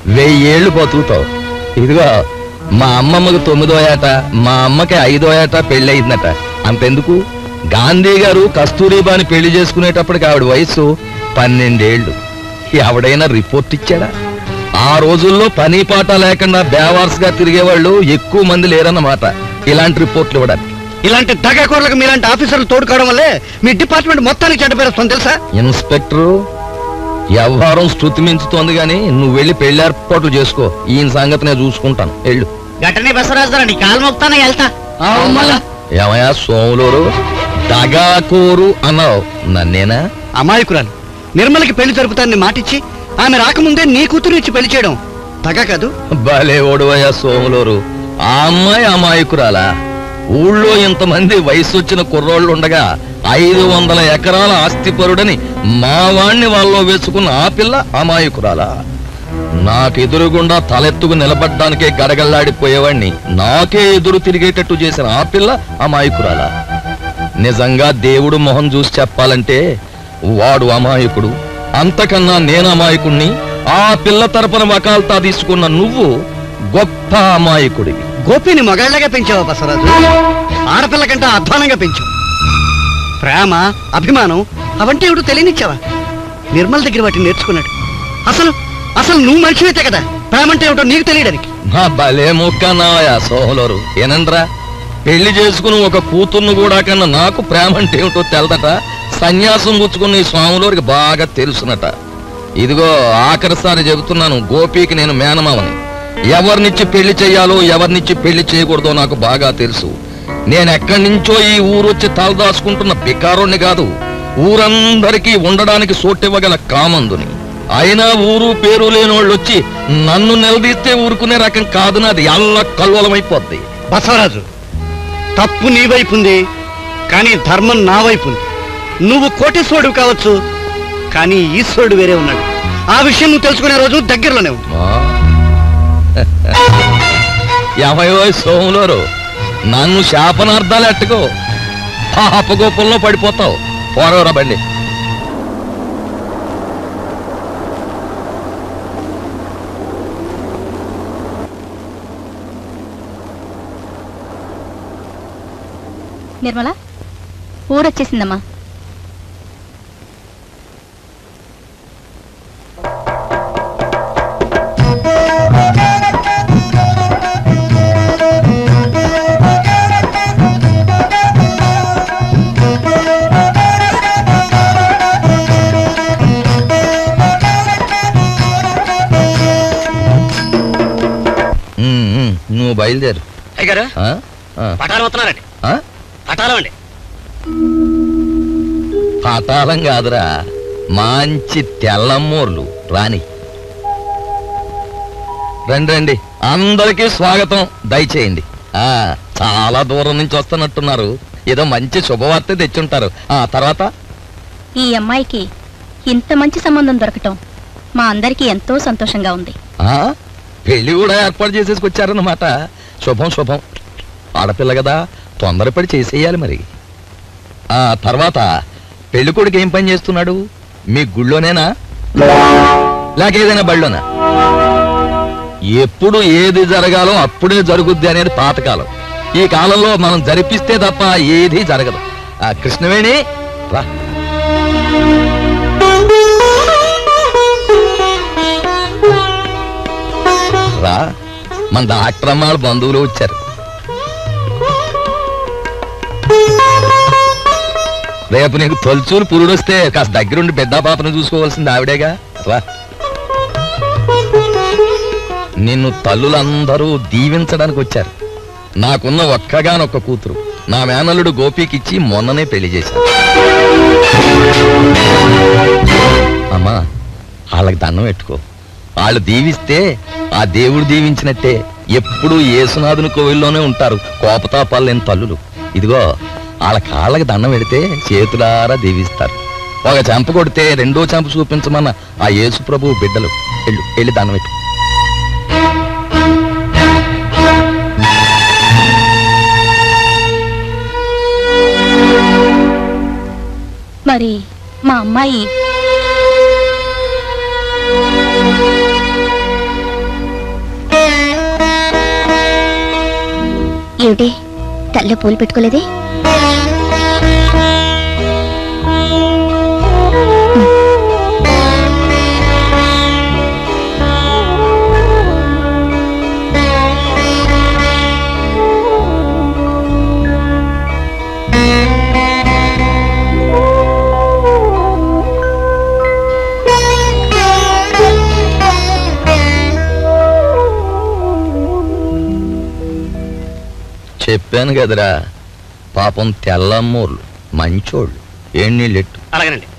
వెయ్యేళ్ళు బతుకుతావు ఇదిగో మా అమ్మమ్మకి తొమ్మిదో ఏట మా అమ్మకి ఐదో ఏట పెళ్ళయిందట అంతెందుకు గాంధీ గారు కస్తూరిబాని పెళ్లి చేసుకునేటప్పటికి ఆవిడ వయసు పన్నెండేళ్లు ఎవడైనా రిపోర్ట్ ఇచ్చాడా ఆ రోజుల్లో పని పాట లేకుండా బేవార్స్ గా తిరిగేవాళ్ళు ఎక్కువ మంది లేరన్నమాట ఇలాంటి రిపోర్ట్లు ఇవ్వడానికి ఇలాంటి దగాకోర్లకు మీలాంటి ఆఫీసర్లు తోడుకోవడం వల్లే మీ డిపార్ట్మెంట్ మొత్తానికి చెడ్డ పేరు వస్తుంది తెలుసా ఇన్స్పెక్టరు వ్యవహారం శృతి మించుతోంది గాని నువ్వు వెళ్ళి పెళ్లి ఏర్పాట్లు చేసుకో ఈయన సంగతి నేను చూసుకుంటాను వెళ్ళు గట్టనే బసరాజు నీ కాలు మొక్తానే వెళ్తా ఏమయ్యా సోములోరు దగాకోరు అన్నావు నన్నేనా అమాయకురాలు నిర్మలకి పెళ్లి జరుపుతానని మాటిచ్చి ఆమె రాకముందే నీ కూతురు ఇచ్చి పెళ్లి చేయడం తగ కాదు భలే ఓడువయ్యా సోములోరు ఆ అమ్మాయి అమాయకురాలా ఊళ్ళో ఇంతమంది వయసు వచ్చిన కుర్రోళ్ళు ఉండగా ఐదు వందల ఎకరాల ఆస్తిపరుడని మా వాణ్ణి వాళ్ళలో వేసుకున్న ఆ పిల్ల అమాయకురాలా నాకెదురుగుండా తలెత్తుకు నిలబడ్డానికే గడగల్లాడిపోయేవాణ్ణి నాకే ఎదురు తిరిగేటట్టు చేసిన ఆ పిల్ల అమాయకురాలా నిజంగా దేవుడు మొహం చూసి చెప్పాలంటే వాడు అమాయకుడు అంతకన్నా నేను అమాయకుణ్ణి ఆ పిల్ల తరపున వకాల్తా తీసుకున్న నువ్వు గొప్ప అమాయకుడివి గోపిని మగాళ్ళగా పెంచావా బసరాజు ఆడపిల్ల కంటే అధ్వానంగా పెంచావు ప్రేమ అభిమానం అవంటే ఏమిటో తెలియనిచ్చావా నిర్మల్ దగ్గర వాటిని నేర్చుకున్నాడు అసలు అసలు నువ్వు మనిషివైతే కదా ప్రేమ అంటే ఏమిటో నీకు తెలియడానికి నా భలే ముక్కన్నావయా సోహలోరు ఏనంద్రా పెళ్లి చేసుకుని ఒక కూతుర్ను కూడా కన్నా నాకు ప్రేమ అంటే ఏమిటో తెలదట సన్యాసం పుచ్చుకున్న ఈ స్వాములోరికి బాగా తెలుసునట ఇదిగో ఆఖరిసారి చెబుతున్నాను గోపికి నేను మేనమావని ఎవరినిచ్చి పెళ్లి చెయ్యాలో ఎవరినిచ్చి పెళ్లి చేయకూడదో నాకు బాగా తెలుసు నేను ఎక్కడి నుంచో ఈ ఊరొచ్చి తలదాచుకుంటున్న బికారోణ్ణి కాదు ఊరందరికీ ఉండడానికి సోటివ్వగల కామందుని అయినా ఊరు పేరు లేనోళ్ళు వచ్చి నన్ను నిలదీస్తే ఊరుకునే రకం కాదు నాది ఎల్ల కల్వలమైపోద్ది బసవరాజు తప్పు నీ వైపు ఉంది కానీ ధర్మం నా వైపు ఉంది నువ్వు కోటేశ్వరుడు కావచ్చు కానీ ఈశ్వరుడు వేరే ఉన్నాడు ఆ విషయం నువ్వు తెలుసుకునే రోజు దగ్గరలోనే ఉంది ఆ? ఏమయ్యో సోములోరు నన్ను శాపనార్థాలు ఎట్టుకో పాపగోపంలో పడిపోతావు పోరవరా బండి నిర్మల ఊరొచ్చేసిందమ్మా ఉమ్, ఉమ్, నువ్వు బయలుదేరు అయ్యారు ఆ? ఆ, పటాలు వస్తున్నారండి ఆ? పటాలం అండి పాతాళం కాదురా మంచి తెల్లమ్మూర్లు రాని రండి రండి అందరికీ స్వాగతం దయచేయండి ఆ చాలా దూరం నుంచి వస్తున్నట్టున్నారు ఏదో మంచి శుభవార్త తెచ్చుంటారు ఆ తర్వాత ఈ అమ్మాయికి ఇంత మంచి సంబంధం దొరకటం మా అందరికీ ఎంతో సంతోషంగా ఉంది ఆ పెళ్లి కూడా ఏర్పాటు చేసేసుకొచ్చారన్నమాట శుభం శుభం ఆడపిల్ల కదా తొందరపడి చేసేయాలి మరి ఆ తర్వాత పెళ్లి కొడుకు ఏం పని చేస్తున్నాడు మీ గుళ్ళోనేనా లేక ఏదైనా బళ్ళోనా ఎప్పుడు ఏది జరగాలో అప్పుడే జరుగుద్ది అనేది పాతకాలం ఈ కాలంలో మనం జరిపిస్తే తప్ప ఏది జరగదు ఆ కృష్ణవేణి రా రా మన డాక్టర్ అమ్మ వాళ్ళ బంధువులు వచ్చారు రేపు నీకు తొలుచూలు పురుడు వస్తే కాస్త దగ్గరుండి పెద్ద పాపను చూసుకోవాల్సింది ఆవిడేగా రా నిన్ను తల్లులందరూ దీవించడానికి వచ్చారు నాకున్న ఒక్కగానొక్క కూతురు నా మేనల్లుడు గోపికిచ్చి మొన్ననే పెళ్లి చేశాను అమ్మా వాళ్ళకి దండం పెట్టుకో వాళ్ళు దీవిస్తే ఆ దేవుడు దీవించినట్టే ఎప్పుడు ఏసునాథుని కోవిల్లోనే ఉంటారు కోపతాపాలు లేని తల్లులు ఇదిగో వాళ్ళ కాళ్ళకి దండం పెడితే చేతులారా దీవిస్తారు ఒక చెంప కొడితే రెండో చెంప చూపించమన్న ఆ యేసు ప్రభు బిడ్డలు వెళ్ళు వెళ్ళి దండం పెట్టు మరి మా అమ్మాయి ఏమిటి తల్లో పూలు పెట్టుకోలేదే చెప్పాను కదరా పాపం తెల్లమ్మోళ్ళు మంచోళ్ళు ఏం నీళ్ళెట్టు అలాగేనండి